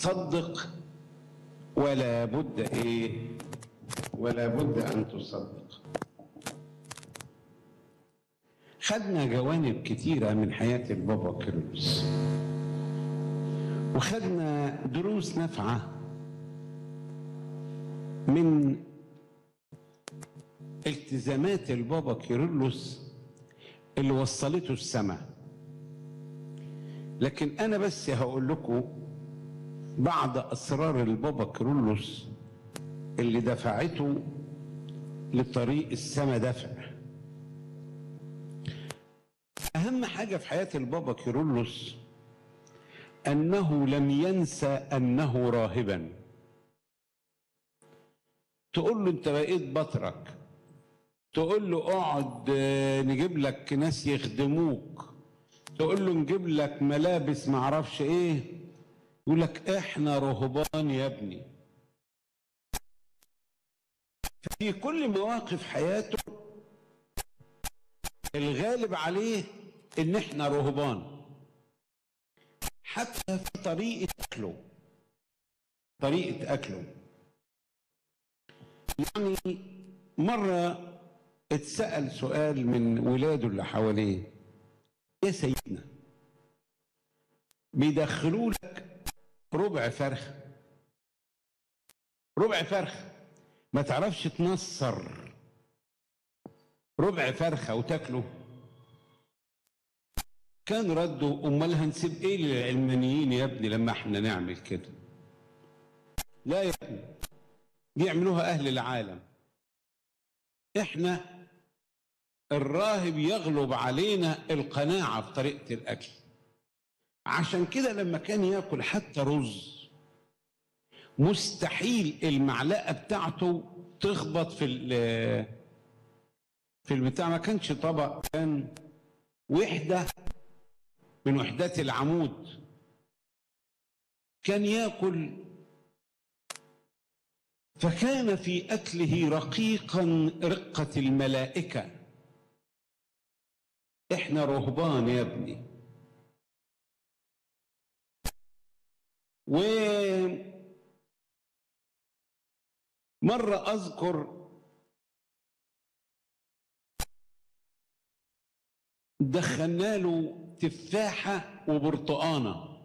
صدق ولا بد ايه ولا بد ان تصدق خدنا جوانب كتيره من حياه البابا كيرلس وخدنا دروس نافعه من التزامات البابا كيرلس اللي وصلته السماء لكن انا بس هقول لكم بعض اسرار البابا كيرلس اللي دفعته لطريق السماء دفع اهم حاجه في حياه البابا كيرلس انه لم ينسى انه راهبا تقول له انت بقيت بطرك تقول له اقعد نجيب لك ناس يخدموك تقول له نجيب لك ملابس معرفش ايه يقول لك احنا رهبان يا ابني في كل مواقف حياته الغالب عليه ان احنا رهبان حتى في طريقة اكله طريقة اكله يعني مرة اتسأل سؤال من ولاده اللي حواليه يا سيدنا بيدخلوا لك ربع فرخة ربع فرخة ما تعرفش تنصر ربع فرخة وتاكله كان رده امال هنسيب ايه للعلمانيين يا ابني لما احنا نعمل كده لا يا ابني دي يعملوها اهل العالم احنا الراهب يغلب علينا القناعة في طريقة الأكل عشان كده لما كان ياكل حتى رز مستحيل المعلقة بتاعته تخبط في في البتاع ما كانش طبق كان وحدة من وحدات العمود كان ياكل فكان في أكله رقيقا رقة الملائكة احنا رهبان يا ابني و مرة أذكر دخلنا له تفاحة وبرتقانة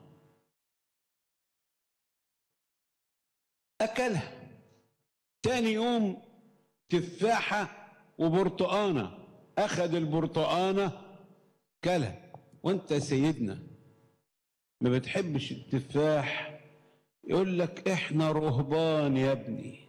أكلها تاني يوم تفاحة وبرتقانة أخذ البرتقانة كلها وانت يا سيدنا ما بتحبش التفاح يقول لك احنا رهبان يا ابني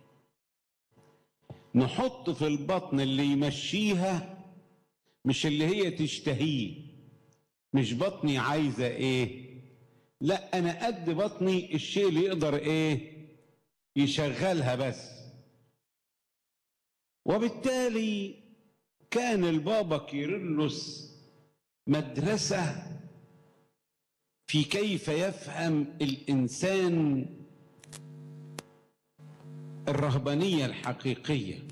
نحط في البطن اللي يمشيها مش اللي هي تشتهيه مش بطني عايزة ايه لا انا قد بطني الشيء اللي يقدر ايه يشغلها بس وبالتالي كان البابا كيرلس مدرسة في كيف يفهم الإنسان الرهبانية الحقيقية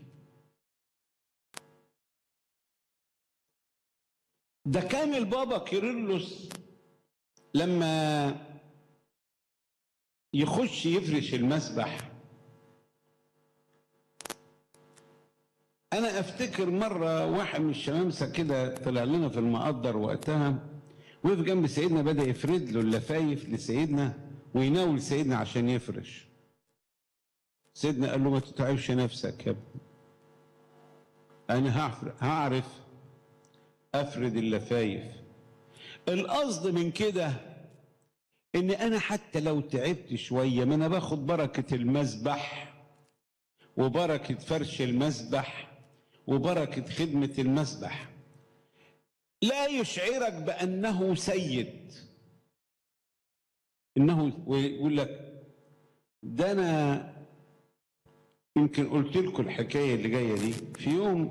ده كان البابا كيرلس لما يخش يفرش المسبح انا افتكر مره واحد من الشمامسه كده طلع لنا في المقدر وقتها وقف جنب سيدنا بدا يفرد له اللفايف لسيدنا ويناول سيدنا عشان يفرش سيدنا قال له ما تتعبش نفسك يا ابني انا هعرف افرد اللفايف القصد من كده ان انا حتى لو تعبت شويه ما انا باخد بركه المسبح وبركه فرش المسبح وبركه خدمه المسبح لا يشعرك بانه سيد انه ويقول لك ده انا يمكن قلت لكم الحكايه اللي جايه دي في يوم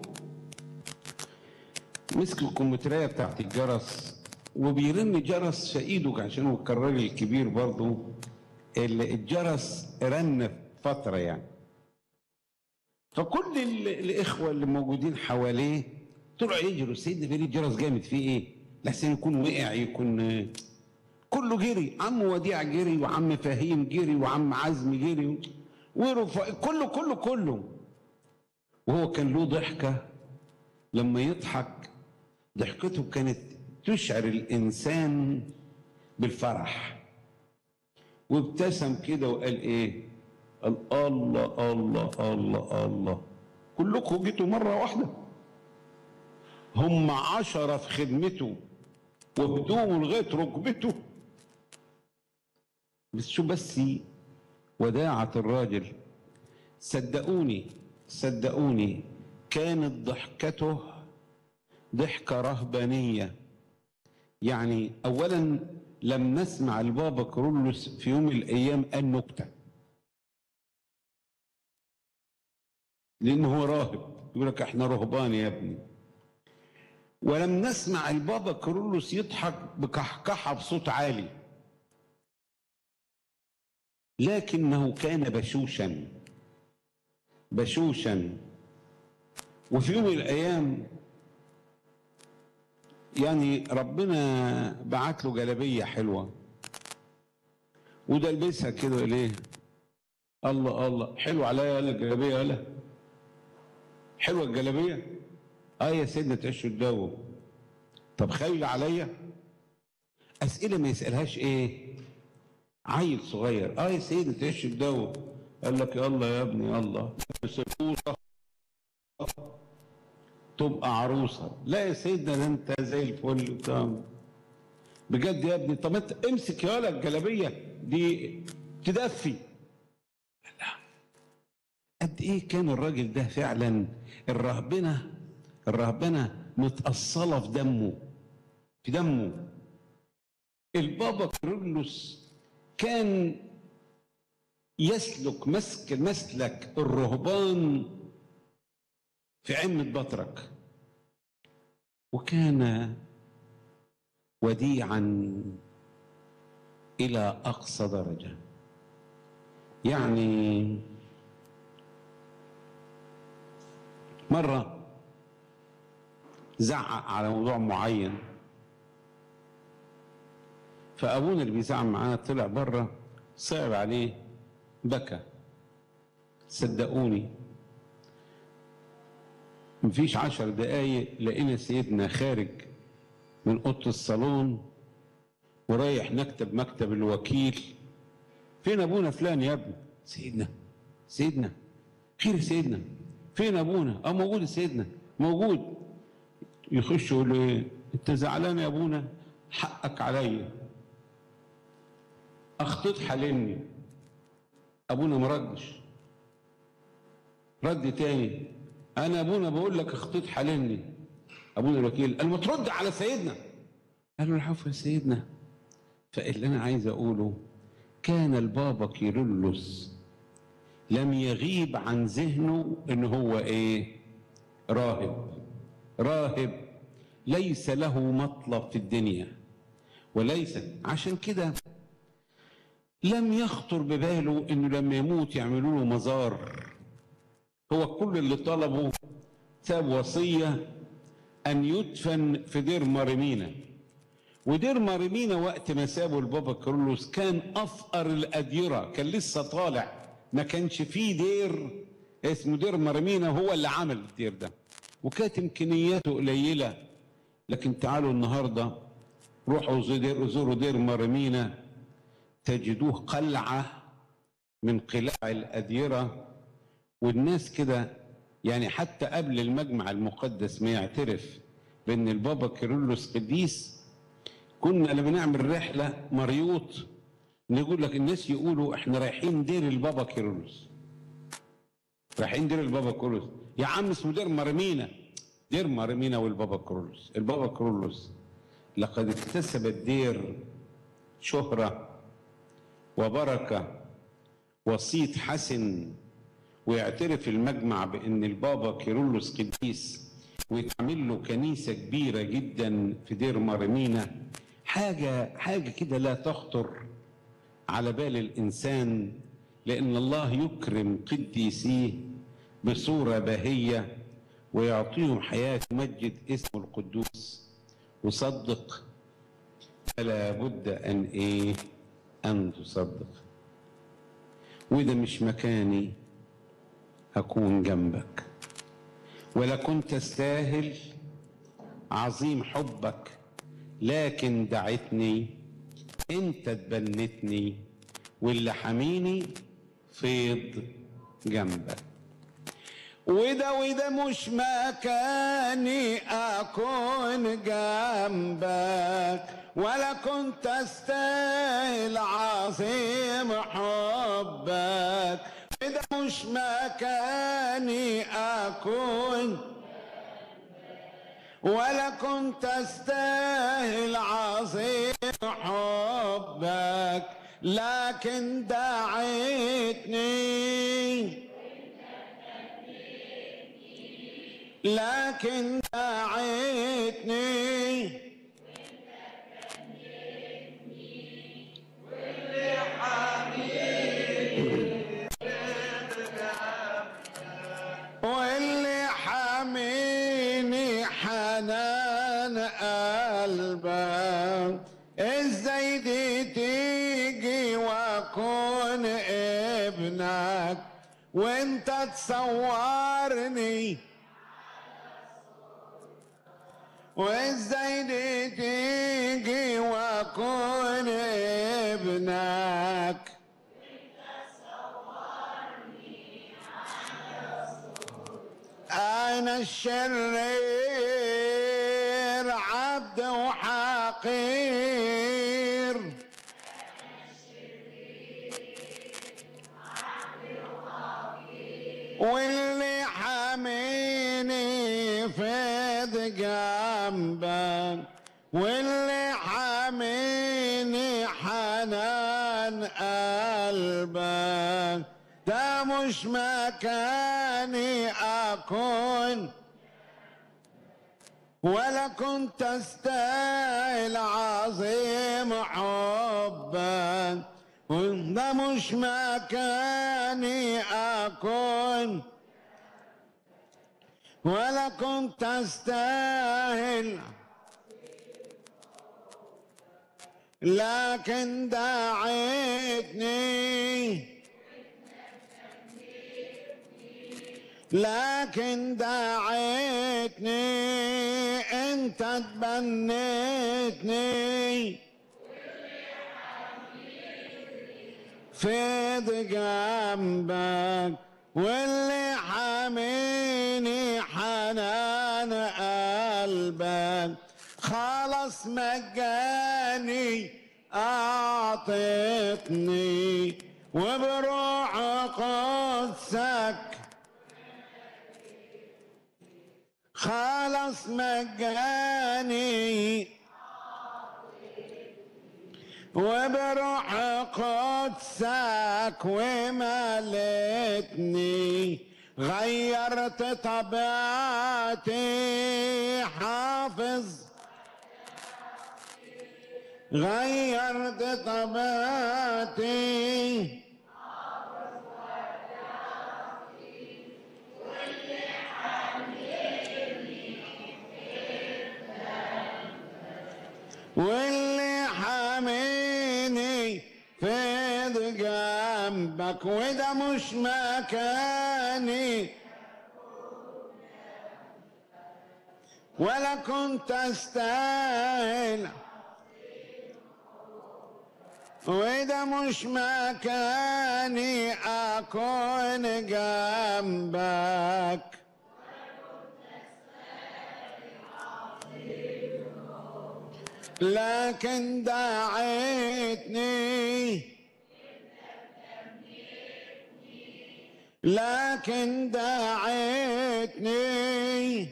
مسك الكمبيوتريه بتاعت الجرس وبيرن جرس في ايده عشان هو كان راجل كبير برضه الجرس رن فتره يعني فكل الاخوه اللي موجودين حواليه طلعوا يجروا سيدنا بيري الجرس جامد فيه ايه؟ لحسن يكون وقع يكون كله جري عم وديع جري وعم فهيم جري وعم عزم جري ورفع كله كله كله وهو كان له ضحكة لما يضحك ضحكته كانت تشعر الإنسان بالفرح وابتسم كده وقال إيه قال الله الله الله الله كلكم جيتوا مرة واحدة هم عشرة في خدمته وهدومه لغاية ركبته بس شو بس وداعة الراجل صدقوني صدقوني كانت ضحكته ضحكة رهبانية يعني أولا لم نسمع البابا كرولوس في يوم من الأيام قال نكتة لأنه هو راهب يقول لك احنا رهبان يا ابني ولم نسمع البابا كرولوس يضحك بكحكحة بصوت عالي لكنه كان بشوشا بشوشا وفي يوم من الايام يعني ربنا بعت له جلابيه حلوه وده لبسها كده ليه الله الله حلو عليا يلا الجلابيه يلا حلوه الجلابيه اه يا سيدنا تعيش الجو طب خايل عليا اسئله ما يسالهاش ايه عيل صغير اه يا سيدي تعيش الجو قال لك يلا يا ابني يلا بس الفوطه تبقى عروسه لا يا سيدنا ده انت زي الفل بتاع بجد يا ابني طب انت امسك يا الجلابيه دي تدفي لا قد ايه كان الراجل ده فعلا الرهبنه الرهبنه متأصلة في دمه في دمه البابا كيرلس كان يسلك مسك مسلك الرهبان في عمة بطرك وكان وديعا إلى أقصى درجة يعني مرة زعق على موضوع معين فابونا اللي بيزعق معانا طلع بره صعب عليه بكى صدقوني مفيش عشر دقايق لقينا سيدنا خارج من اوضه الصالون ورايح نكتب مكتب الوكيل فين ابونا فلان يا ابني سيدنا سيدنا خير يا سيدنا فين ابونا اه موجود يا سيدنا موجود يخش يقول له ايه انت زعلان يا ابونا حقك عليا اخطيت حلمني ابونا ما ردش رد تاني انا ابونا بقول لك اخطيت حلمني ابونا الوكيل قال ما ترد على سيدنا قال له العفو يا سيدنا فاللي انا عايز اقوله كان البابا كيرلس لم يغيب عن ذهنه ان هو ايه راهب راهب ليس له مطلب في الدنيا وليس عشان كده لم يخطر بباله انه لما يموت يعملوا له مزار هو كل اللي طلبه ساب وصيه ان يدفن في دير مارمينا ودير مارمينا وقت ما سابه البابا كارلوس كان افقر الاديره كان لسه طالع ما كانش فيه دير اسمه دير مارمينا هو اللي عمل الدير ده وكانت امكانياته قليله لكن تعالوا النهارده روحوا زوروا زوروا دير مرمينا تجدوه قلعه من قلاع الاديره والناس كده يعني حتى قبل المجمع المقدس ما يعترف بان البابا كيرلس قديس كنا لما نعمل رحله مريوط نقول لك الناس يقولوا احنا رايحين دير البابا كيرلس رايحين دير البابا كيرلس يا عم اسمه دير مرمينا دير مرمينا والبابا كرولوس البابا كرولوس لقد اكتسب الدير شهرة وبركة وصيت حسن ويعترف المجمع بأن البابا كيرلس قديس ويتعمل له كنيسة كبيرة جدا في دير مرمينا حاجة حاجة كده لا تخطر على بال الإنسان لأن الله يكرم قديسيه بصورة باهية ويعطيهم حياة تمجد اسمه القدوس وصدق فلا بد أن إيه أن تصدق وده مش مكاني أكون جنبك ولا كنت أستاهل عظيم حبك لكن دعتني انت تبنتني واللي حميني فيض جنبك وده وده مش مكاني اكون جنبك ولا كنت استاهل عظيم حبك وده مش مكاني اكون ولا كنت استاهل عظيم حبك لكن دعيتني لكن دعيتني واللي حاميني حنان قلبك ازاي دي تيجي واكون ابنك وانت تصورني وازاي دي تيجي واكون ابنك انا الشرير عبد وحقير واللي حاميني فيض جنبك واللي حاميني حنان قلبك ده مش مكاني اكون ولا كنت استاهل عظيم حبك وده مش مكاني اكون ولا كنت استاهل لكن دعيتني لكن دعيتني انت تبنيتني فيض جنبك واللي حاميني حنان قلبك خلص مجاني اعطتني وبروح قدسك خلص مجاني وبروح قدسك وملتني غيرت طبيعتي حافظ غيرت طبيعتي واللي حاميني فيض جنبك وده مش مكاني ولا كنت استاهل وده مش مكاني اكون جنبك لكن دعيتني لكن دعيتني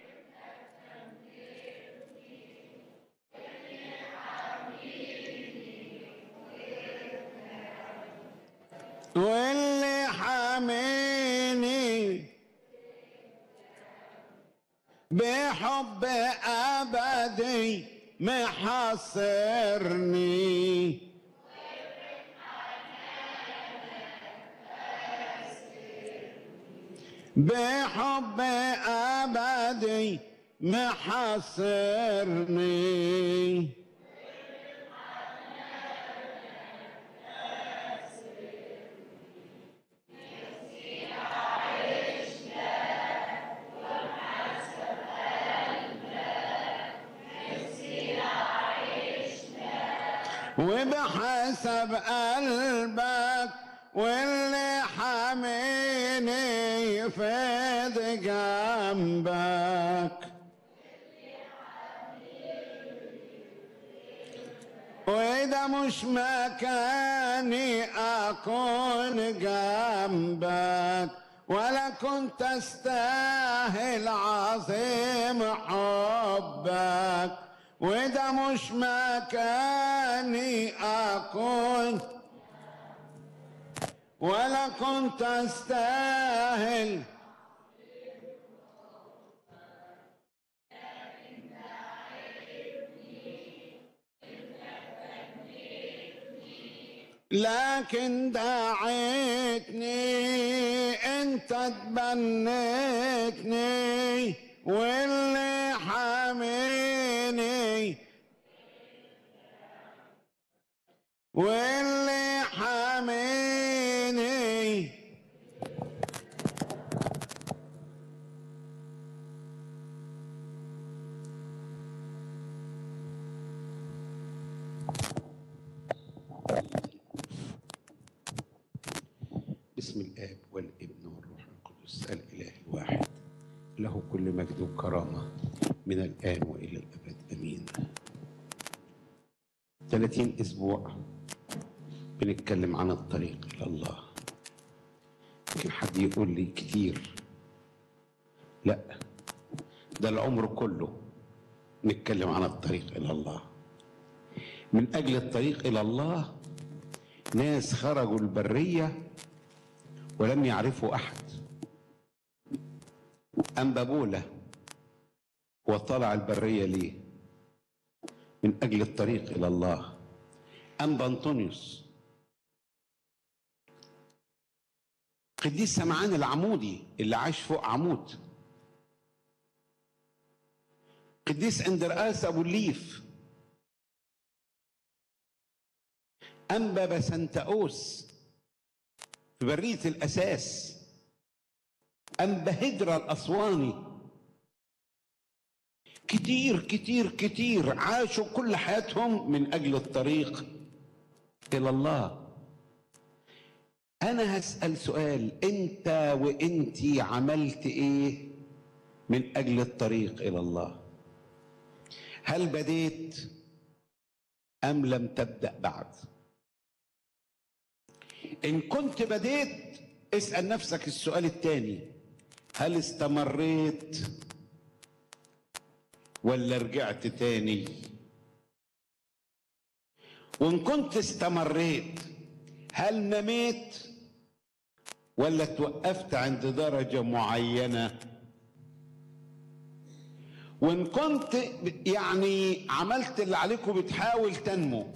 واللي حاميني بحب أبدي محصرني بحب أبدي محصرني وبحسب قلبك واللي حاميني يفيد جنبك وإذا مش مكاني أكون جنبك ولا كنت أستاهل عظيم حبك وإذا مش مكاني أكون ولا كنت أستاهل لكن دعيتني انت تبنيتني واللي حاميني واللي حاميني باسم الاب والابن والروح القدس الاله الواحد له كل مجد وكرامه من الان والى الابد امين 30 اسبوع بنتكلم عن الطريق الى الله يمكن حد يقول لي كتير لا ده العمر كله نتكلم عن الطريق الى الله من اجل الطريق الى الله ناس خرجوا البريه ولم يعرفوا احد أنبابولة هو طلع البرية ليه من أجل الطريق إلى الله أنبا أنطونيوس قديس سمعان العمودي اللي عاش فوق عمود قديس اندرقاس أبو الليف أنبا بسنتاوس في برية الأساس أنبا هدرة الأسواني كتير كتير كتير عاشوا كل حياتهم من أجل الطريق إلى الله أنا هسأل سؤال أنت وأنتي عملت إيه من أجل الطريق إلى الله هل بديت أم لم تبدأ بعد إن كنت بديت اسأل نفسك السؤال الثاني هل استمريت ولا رجعت تاني وإن كنت استمريت هل نميت ولا توقفت عند درجة معينة وإن كنت يعني عملت اللي عليك وبتحاول تنمو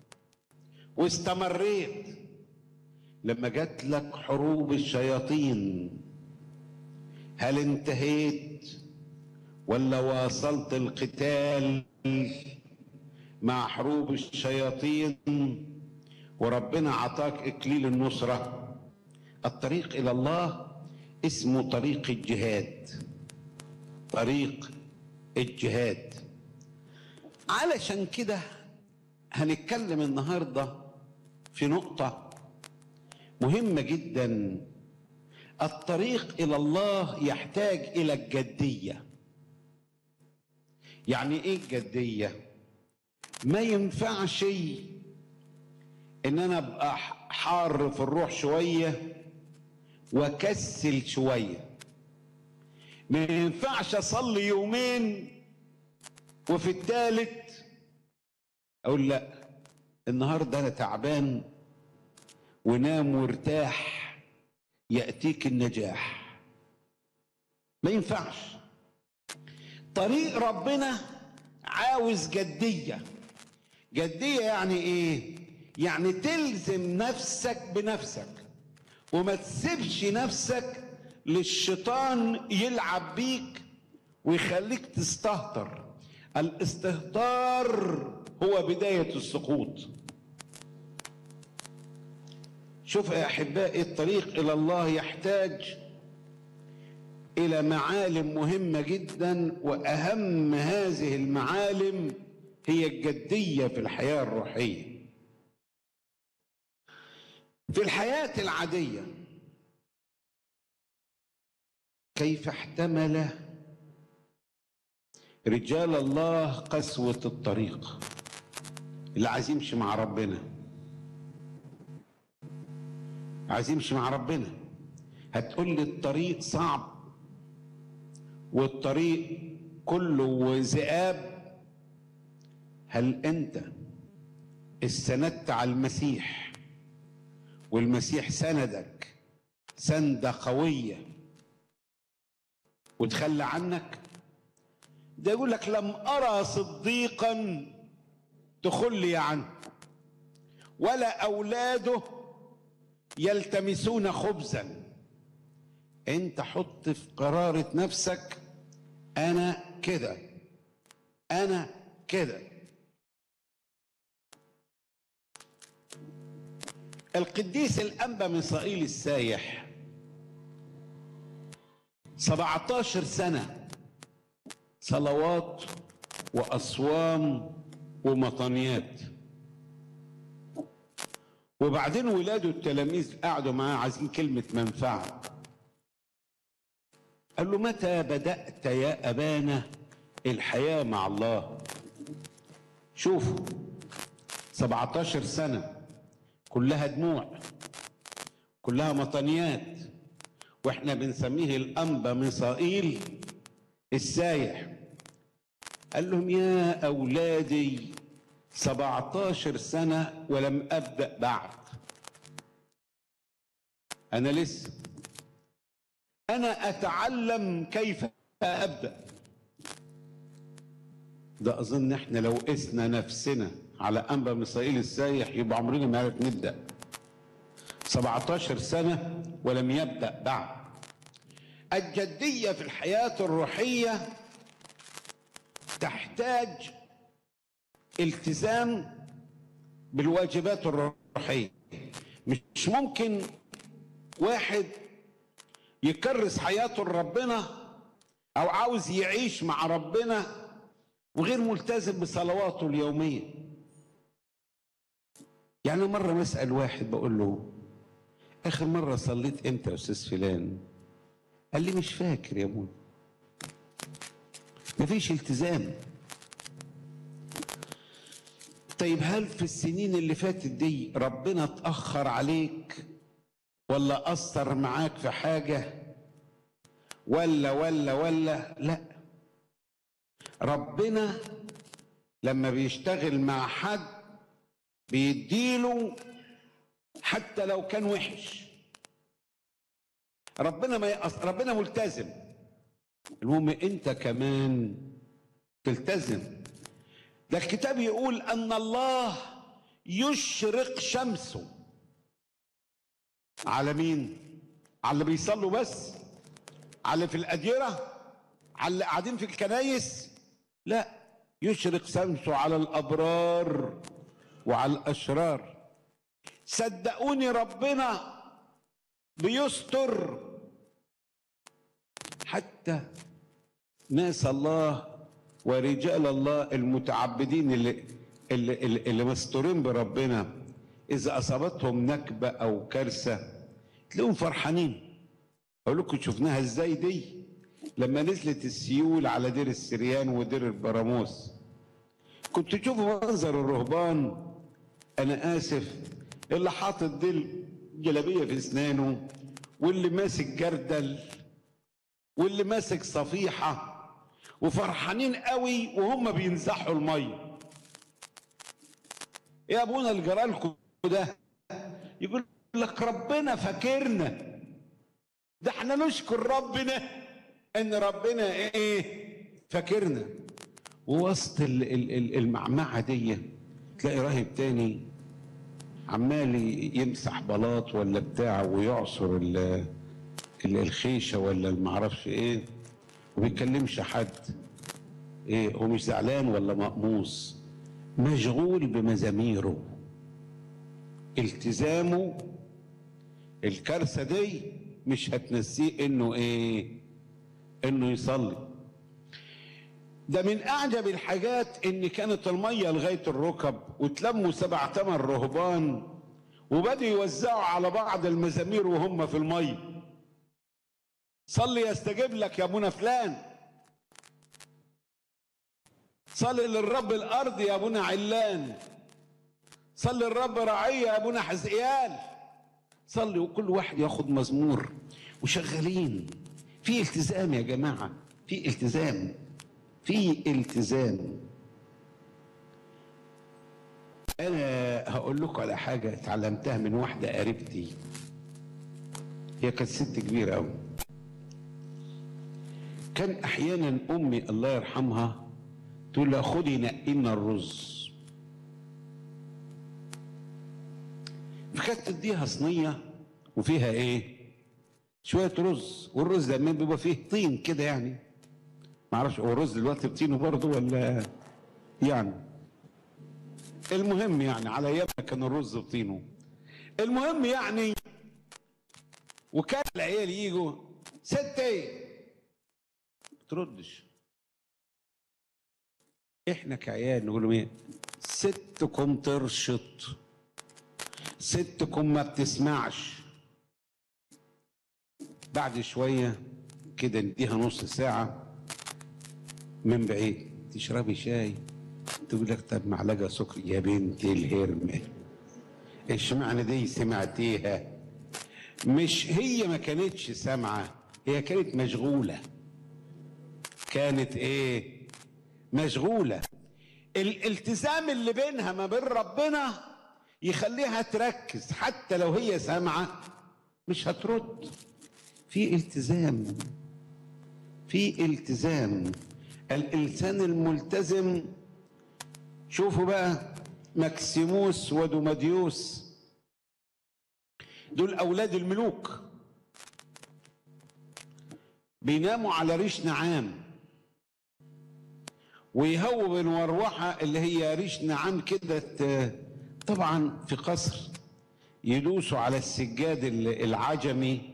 واستمريت لما جات لك حروب الشياطين هل انتهيت ولا واصلت القتال مع حروب الشياطين وربنا عطاك اكليل النصره الطريق الى الله اسمه طريق الجهاد طريق الجهاد علشان كده هنتكلم النهارده في نقطه مهمه جدا الطريق الى الله يحتاج الى الجديه يعني ايه الجديه ما ينفعش ان انا ابقى حار في الروح شويه واكسل شويه ما ينفعش اصلي يومين وفي الثالث اقول لا النهارده انا تعبان ونام وارتاح ياتيك النجاح ما ينفعش طريق ربنا عاوز جديه جديه يعني ايه يعني تلزم نفسك بنفسك وما تسيبش نفسك للشيطان يلعب بيك ويخليك تستهتر الاستهتار هو بدايه السقوط شوف يا احبائي الطريق الى الله يحتاج الى معالم مهمه جدا واهم هذه المعالم هي الجديه في الحياه الروحيه في الحياة العادية كيف احتمل رجال الله قسوة الطريق اللي عايز يمشي مع ربنا عايز يمشي مع ربنا هتقول لي الطريق صعب والطريق كله ذئاب هل انت استندت على المسيح والمسيح سندك سندة قوية وتخلى عنك ده يقول لك لم أرى صديقا تخلي عنه ولا أولاده يلتمسون خبزا انت حط في قرارة نفسك انا كده انا كده القديس الأنبا ميسائيل السايح 17 سنة صلوات وأصوام ومطانيات وبعدين ولاده التلاميذ قعدوا معاه عايزين كلمة منفعة قال له متى بدأت يا أبانا الحياة مع الله شوفوا 17 سنة كلها دموع كلها مطنيات واحنا بنسميه الأنبا ميسائيل السايح قال لهم يا أولادي 17 سنة ولم أبدأ بعد أنا لسه أنا أتعلم كيف أبدأ ده أظن إحنا لو قسنا نفسنا على أنبا ميسائيل السايح يبقى عمرنا ما عرف نبدأ 17 سنة ولم يبدأ بعد الجدية في الحياة الروحية تحتاج التزام بالواجبات الروحية مش ممكن واحد يكرس حياته لربنا او عاوز يعيش مع ربنا وغير ملتزم بصلواته اليومية يعني مرة بسأل واحد بقول له آخر مرة صليت إمتى يا أستاذ فلان؟ قال لي مش فاكر يا ابوي مفيش التزام طيب هل في السنين اللي فاتت دي ربنا اتأخر عليك ولا أثر معاك في حاجة ولا ولا ولا لا ربنا لما بيشتغل مع حد بيديله حتى لو كان وحش ربنا ما يقص... ربنا ملتزم المهم انت كمان تلتزم ده الكتاب يقول ان الله يشرق شمسه على مين على اللي بيصلوا بس على اللي في الأديرة على اللي قاعدين في الكنايس لا يشرق شمسه على الأبرار وعلى الأشرار صدقوني ربنا بيستر حتى ناس الله ورجال الله المتعبدين اللي اللي, اللي, اللي مستورين بربنا إذا أصابتهم نكبة أو كارثة تلاقيهم فرحانين أقول لكم شفناها إزاي دي لما نزلت السيول على دير السريان ودير البراموس كنت تشوفوا منظر الرهبان أنا آسف اللي حاطط دي جلابية في أسنانه واللي ماسك جردل واللي ماسك صفيحة وفرحانين قوي وهم بينزحوا المية يا ابونا اللي جرالكم ده يقول لك ربنا فاكرنا ده احنا نشكر ربنا ان ربنا ايه فاكرنا ووسط المعمعة دي تلاقي راهب تاني عمال يمسح بلاط ولا بتاع ويعصر الخيشه ولا المعرفش ايه وبيكلمش حد ايه هو مش زعلان ولا مقموص مشغول بمزاميره التزامه الكارثه دي مش هتنسيه انه ايه انه يصلي ده من اعجب الحاجات ان كانت الميه لغايه الركب وتلموا سبع ثمان رهبان وبدوا يوزعوا على بعض المزامير وهم في الميه صلي يستجيب لك يا ابونا فلان صلي للرب الارض يا ابونا علان صلي الرب رعية يا ابونا حزقيال صلي وكل واحد ياخد مزمور وشغالين في التزام يا جماعة في التزام في التزام انا هقول لكم على حاجة اتعلمتها من واحدة قريبتي هي كانت ست كبيرة قوي كان احيانا امي الله يرحمها تقول لها خدي نقينا الرز فكانت تديها صينيه وفيها ايه شويه رز والرز ده بيبقى فيه طين كده يعني ما اعرفش هو الرز دلوقتي بطينه برضه ولا يعني المهم يعني على ايامنا كان الرز بطينه المهم يعني وكان العيال يجوا ستي تردش احنا كعيال نقول لهم ايه ستكم ترشط ستكم ما بتسمعش بعد شويه كده نديها نص ساعه من بعيد تشربي شاي تقول لك طب معلقه سكر يا بنت الهرمه اشمعنى دي سمعتيها مش هي ما كانتش سامعه هي كانت مشغوله كانت ايه مشغوله الالتزام اللي بينها ما بين ربنا يخليها تركز حتى لو هي سامعه مش هترد في التزام في التزام الانسان الملتزم شوفوا بقى مكسيموس ودوماديوس دول اولاد الملوك بيناموا على ريش نعام ويهووا بالمروحة اللي هي ريش نعام كده طبعا في قصر يدوسوا على السجاد العجمي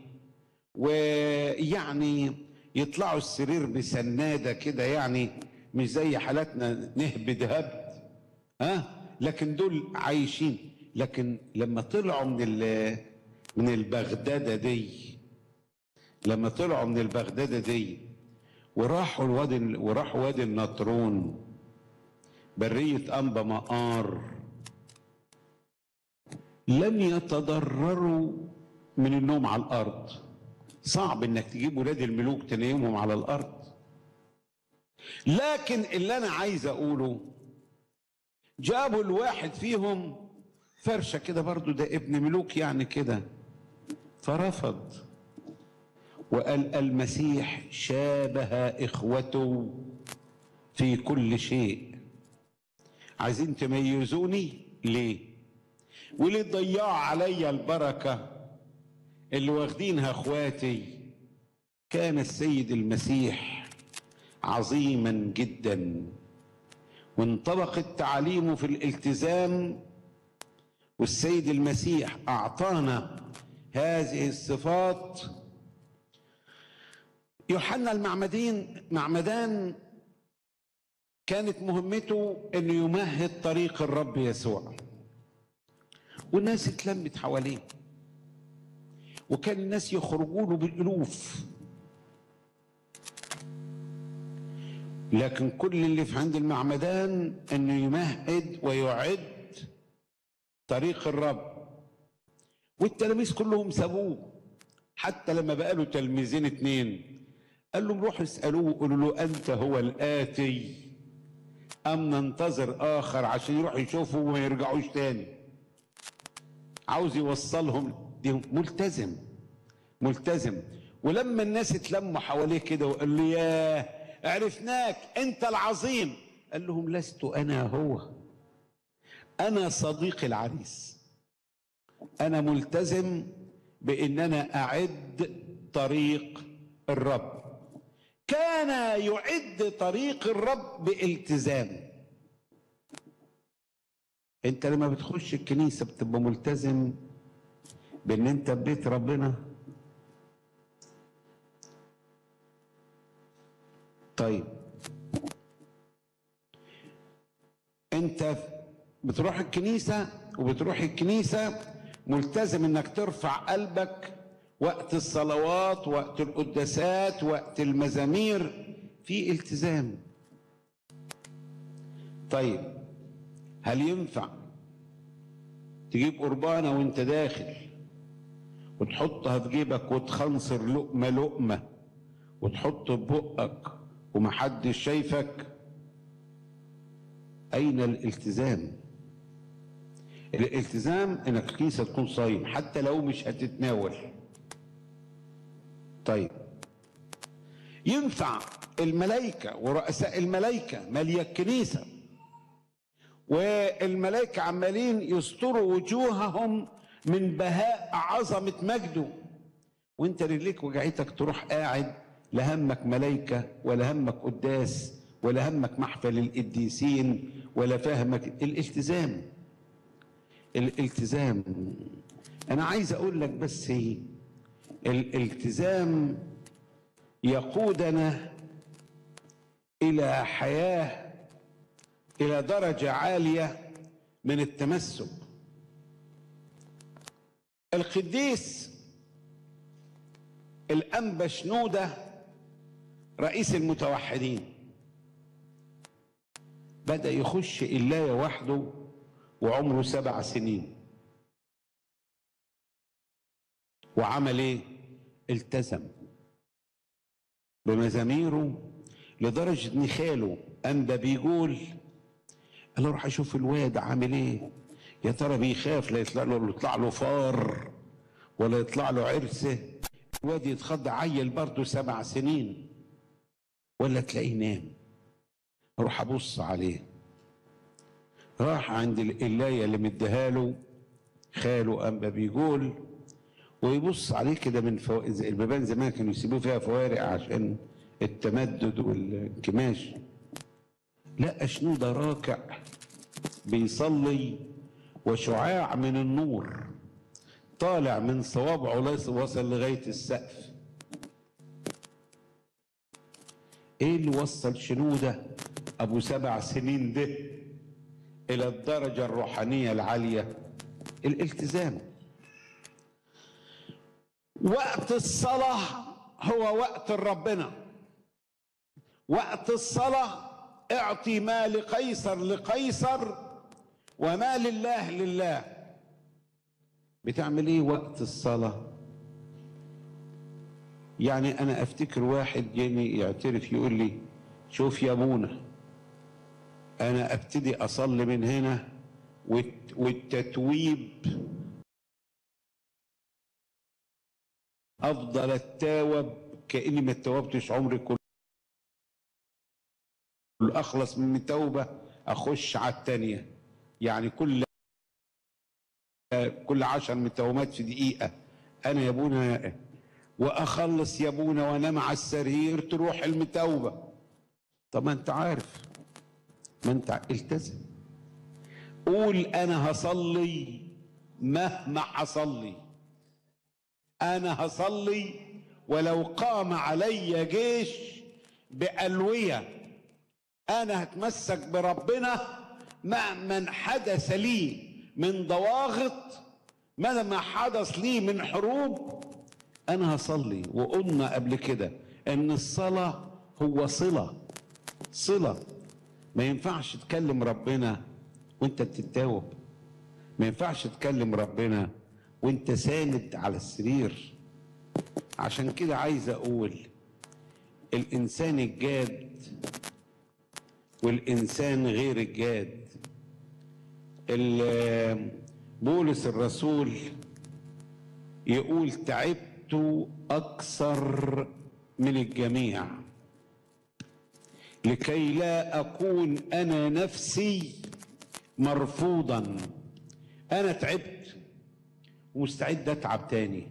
ويعني يطلعوا السرير بسنادة كده يعني مش زي حالاتنا نهبد هبد ها لكن دول عايشين لكن لما طلعوا من من البغدادة دي لما طلعوا من البغدادة دي وراحوا الوادي وراحوا وادي النطرون برية أنبا مقار لم يتضرروا من النوم على الأرض صعب انك تجيب ولاد الملوك تنيمهم على الأرض لكن اللي أنا عايز أقوله جابوا الواحد فيهم فرشة كده برضو ده ابن ملوك يعني كده فرفض وقال المسيح شابه اخوته في كل شيء عايزين تميزوني ليه وليه تضيعوا عليا البركه اللي واخدينها اخواتي كان السيد المسيح عظيما جدا وانطبقت تعاليمه في الالتزام والسيد المسيح اعطانا هذه الصفات يوحنا المعمدين معمدان كانت مهمته انه يمهد طريق الرب يسوع والناس اتلمت حواليه وكان الناس يخرجوا له بالالوف لكن كل اللي في عند المعمدان انه يمهد ويعد طريق الرب والتلاميذ كلهم سابوه حتى لما بقى له تلميذين اتنين قال لهم روحوا اسالوه قولوا له انت هو الاتي ام ننتظر اخر عشان يروحوا يشوفوا وما يرجعوش تاني عاوز يوصلهم دي ملتزم ملتزم ولما الناس اتلموا حواليه كده وقال له ياه عرفناك انت العظيم قال لهم لست انا هو انا صديق العريس انا ملتزم بان انا اعد طريق الرب كان يعد طريق الرب بالتزام انت لما بتخش الكنيسه بتبقى ملتزم بان انت بيت ربنا طيب انت بتروح الكنيسه وبتروح الكنيسه ملتزم انك ترفع قلبك وقت الصلوات وقت القداسات وقت المزامير في التزام طيب هل ينفع تجيب قربانة وانت داخل وتحطها في جيبك وتخنصر لقمة لقمة وتحط في بقك ومحدش شايفك أين الالتزام الالتزام انك كنيسة تكون صايم حتى لو مش هتتناول طيب ينفع الملائكة ورؤساء الملائكة مالية الكنيسة والملائكة عمالين يستروا وجوههم من بهاء عظمة مجده وانت رجليك وجعتك تروح قاعد لا همك ملائكة ولا همك قداس ولا همك محفل القديسين ولا فاهمك الالتزام الالتزام انا عايز اقول لك بس ايه الالتزام يقودنا الى حياه الى درجه عاليه من التمسك القديس الانبا شنوده رئيس المتوحدين بدا يخش اللايه وحده وعمره سبع سنين وعمل ايه التزم بمزاميره لدرجة ان خاله انبا بيقول انا اروح اشوف الواد عامل ايه يا ترى بيخاف لا يطلع له يطلع له فار ولا يطلع له عرسه الواد يتخض عيل برضه سبع سنين ولا تلاقيه نام اروح ابص عليه راح عند القلايه اللي مديها له خاله انبا بيقول ويبص عليه كده من فوائد البيبان زمان كانوا يسيبوه فيها فوارق عشان التمدد والانكماش لا شنودة راكع بيصلي وشعاع من النور طالع من صوابعه وصل لغاية السقف ايه اللي وصل شنودة ابو سبع سنين ده الى الدرجة الروحانية العالية الالتزام وقت الصلاة هو وقت ربنا وقت الصلاة اعطي ما لقيصر لقيصر وما لله لله بتعمل ايه وقت الصلاة يعني انا افتكر واحد جاني يعترف يقول لي شوف يا ابونا انا ابتدي اصلي من هنا والتتويب افضل اتاوب كاني ما اتوبتش عمري كله اخلص من التوبه اخش على الثانيه يعني كل كل عشر متومات في دقيقه انا يا ابونا واخلص يا ابونا وانام على السرير تروح المتوبه طب ما انت عارف ما انت التزم قول انا هصلي مهما حصل انا هصلي ولو قام علي جيش بألوية انا هتمسك بربنا مهما حدث لي من ضواغط مهما حدث لي من حروب انا هصلي وقلنا قبل كده ان الصلاة هو صلة صلة ما ينفعش تكلم ربنا وانت بتتاوب ما ينفعش تكلم ربنا وانت ساند على السرير عشان كده عايز اقول الانسان الجاد والانسان غير الجاد بولس الرسول يقول تعبت اكثر من الجميع لكي لا اكون انا نفسي مرفوضا انا تعبت ومستعد اتعب تاني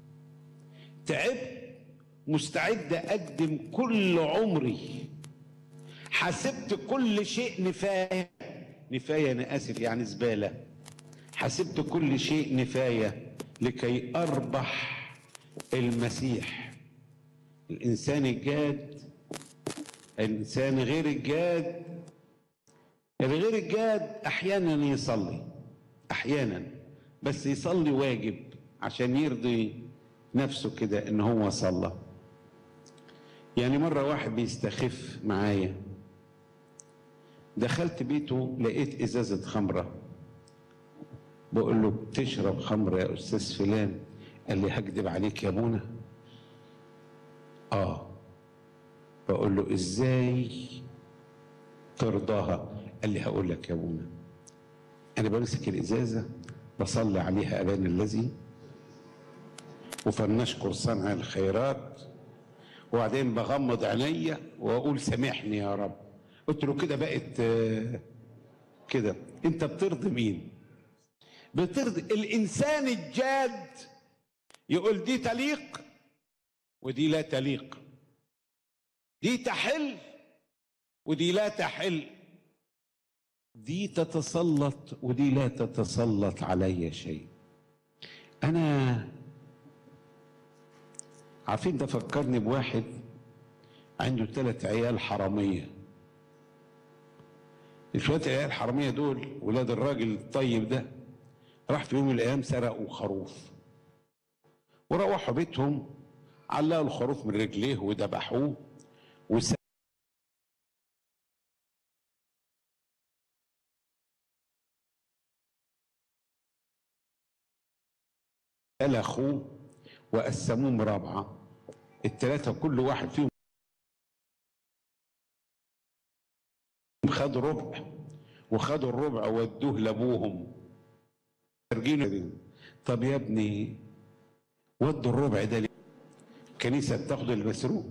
تعبت مستعد اقدم كل عمري حسبت كل شيء نفايه نفايه انا اسف يعني زباله حسبت كل شيء نفايه لكي اربح المسيح الانسان الجاد الانسان غير الجاد الغير الجاد احيانا يصلي احيانا بس يصلي واجب عشان يرضي نفسه كده ان هو صلى يعني مرة واحد بيستخف معايا دخلت بيته لقيت ازازة خمرة بقول له بتشرب خمرة يا استاذ فلان قال لي هكدب عليك يا ابونا اه بقول له ازاي ترضاها قال لي هقول لك يا ابونا انا بمسك الازازه بصلي عليها ابان الذي وفلنشكر صنع الخيرات وبعدين بغمض عينيا واقول سامحني يا رب قلت له كده بقت آه، كده انت بترضي مين بترضي الانسان الجاد يقول دي تليق ودي لا تليق دي تحل ودي لا تحل دي تتسلط ودي لا تتسلط علي شيء انا عارفين ده فكرني بواحد عنده ثلاث عيال حراميه شويه العيال الحراميه دول ولاد الراجل الطيب ده راح في يوم من الايام سرقوا خروف وروحوا بيتهم علقوا الخروف من رجليه وذبحوه وس اخوه وقسموه مرابعه الثلاثه كل واحد فيهم خد ربع وخدوا الربع ودوه لابوهم خارجين طب يا ابني ودوا الربع ده ليه؟ الكنيسه بتاخد المسروق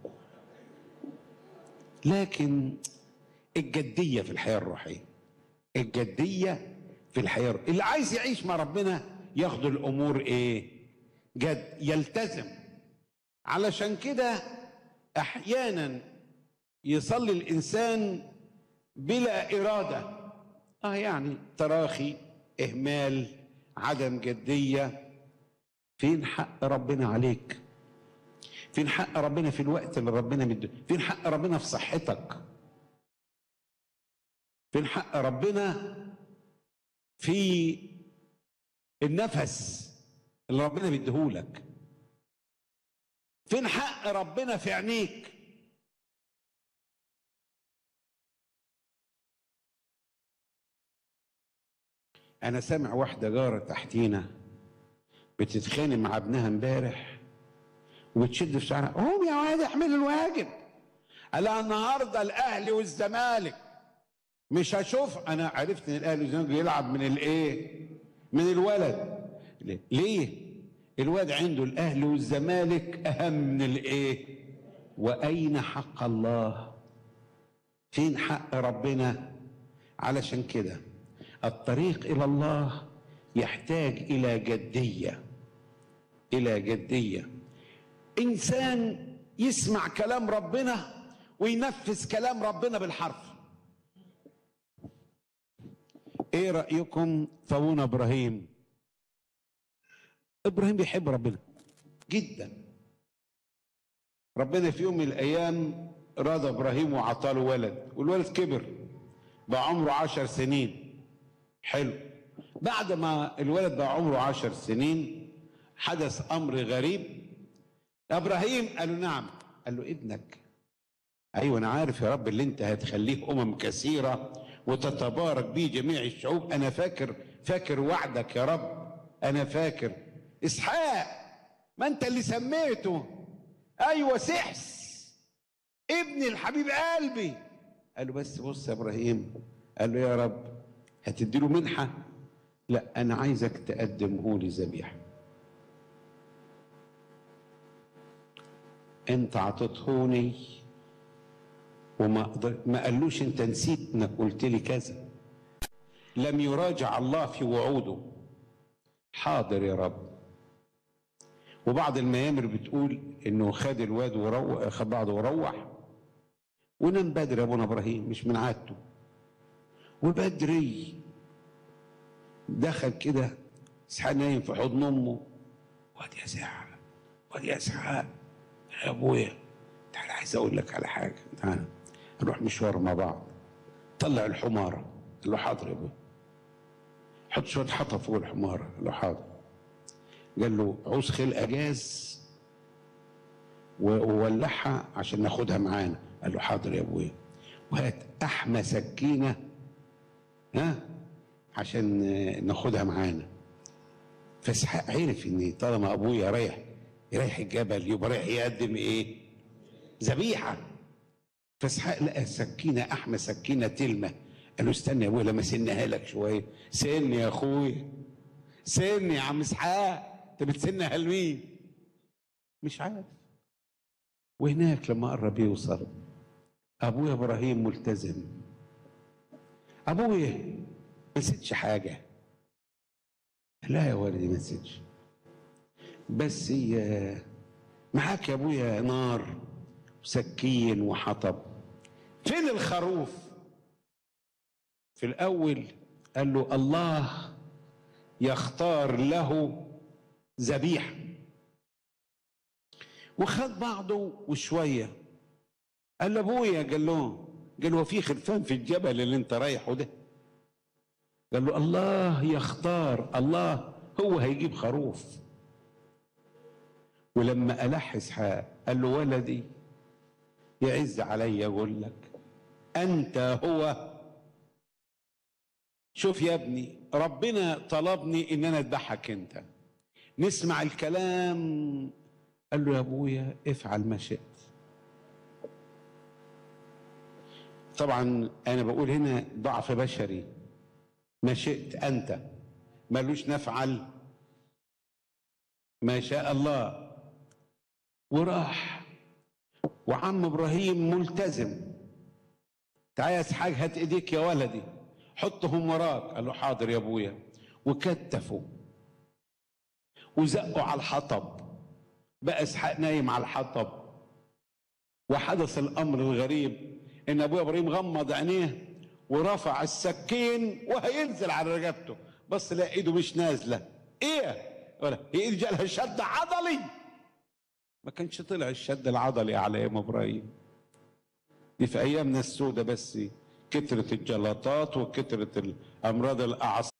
لكن الجديه في الحياه الروحيه الجديه في الحياه الروحية. اللي عايز يعيش مع ربنا ياخد الامور ايه جد يلتزم علشان كده احيانا يصلي الانسان بلا اراده اه يعني تراخي اهمال عدم جديه فين حق ربنا عليك فين حق ربنا في الوقت اللي ربنا مديه فين حق ربنا في صحتك فين حق ربنا في النفس اللي ربنا مديهولك فين حق ربنا في عينيك انا سامع واحده جاره تحتينا بتتخانق مع ابنها امبارح وبتشد في شعرها قوم يا واد احمل الواجب قال النهارده الاهلي والزمالك مش هشوف انا عرفت ان الاهلي والزمالك بيلعب من الايه من الولد ليه؟ ليه الواد عنده الاهلي والزمالك اهم من الايه واين حق الله فين حق ربنا علشان كده الطريق الى الله يحتاج الى جديه الى جديه انسان يسمع كلام ربنا وينفذ كلام ربنا بالحرف ايه رايكم في ابونا ابراهيم ابراهيم بيحب ربنا جدا ربنا في يوم من الايام رضى ابراهيم وعطاله ولد والولد كبر بقى عمره عشر سنين حلو بعد ما الولد بقى عمره عشر سنين حدث امر غريب ابراهيم قال له نعم قال له ابنك ايوه انا عارف يا رب اللي انت هتخليه امم كثيره وتتبارك به جميع الشعوب انا فاكر فاكر وعدك يا رب انا فاكر اسحاق ما انت اللي سميته ايوه سحس ابني الحبيب قلبي قال له بس بص يا ابراهيم قال له يا رب هتديله منحه لا انا عايزك تقدمه لي ذبيحه انت عطيتهوني وما قدر- ما قالوش انت نسيت انك قلت لي كذا لم يراجع الله في وعوده حاضر يا رب وبعض الميامر بتقول انه خد الواد وروح خد بعضه وروح ونام بدري يا ابونا ابراهيم مش من عادته وبدري دخل كده اسحاق نايم في حضن امه واد يا اسحاق واد يا اسحاق يا ابويا تعالى عايز اقول لك على حاجه تعالى نروح مشوار مع بعض طلع الحماره قال له حاضر يا ابويا حط شويه حطب فوق الحمار قال له حاضر قال له عوز خلقه جاز و- وولعها عشان ناخدها معانا قال له حاضر يا ابويا وهات احمى سكينه ها عشان آه، ناخدها معانا فاسحاق عرف ان طالما ابويا رايح رايح الجبل يبقى رايح يقدم ايه ذبيحه فاسحاق لقى سكينه احمى سكينه تلمه قال له استنى يا ابويا لما سنها لك شويه سن يا اخويا سن يا عم اسحاق انت بتسنها لمين مش عارف وهناك لما قرب يوصل ابويا ابراهيم ملتزم ابويا ما نسيتش حاجه لا يا والدي ما نسيتش بس هي معاك يا ابويا نار وسكين وحطب فين الخروف في الاول قال له الله يختار له ذبيحه وخد بعضه وشويه قال له ابويا قال له قال له في خرفان في الجبل اللي انت رايحه ده قال له الله يختار الله هو هيجيب خروف ولما ألح إسحاق قال له ولدي يعز علي أقول لك أنت هو شوف يا ابني ربنا طلبني إن أنا أذبحك أنت نسمع الكلام قال له يا أبويا افعل ما شئت طبعا أنا بقول هنا ضعف بشري ما شئت أنت ملوش نفعل ما شاء الله وراح وعم ابراهيم ملتزم تعال يا اسحاق هات ايديك يا ولدي حطهم وراك قال له حاضر يا ابويا وكتفوا وزقوا على الحطب بقى اسحاق نايم على الحطب وحدث الامر الغريب ان ابويا ابراهيم غمض عينيه ورفع السكين وهينزل على رقبته بس لا ايده مش نازله ايه ولا هي ايده جالها شد عضلي ما كانش طلع الشد العضلي على ايام ابراهيم دي في ايامنا السوداء بس كترة الجلطات وكترة الامراض الاعصاب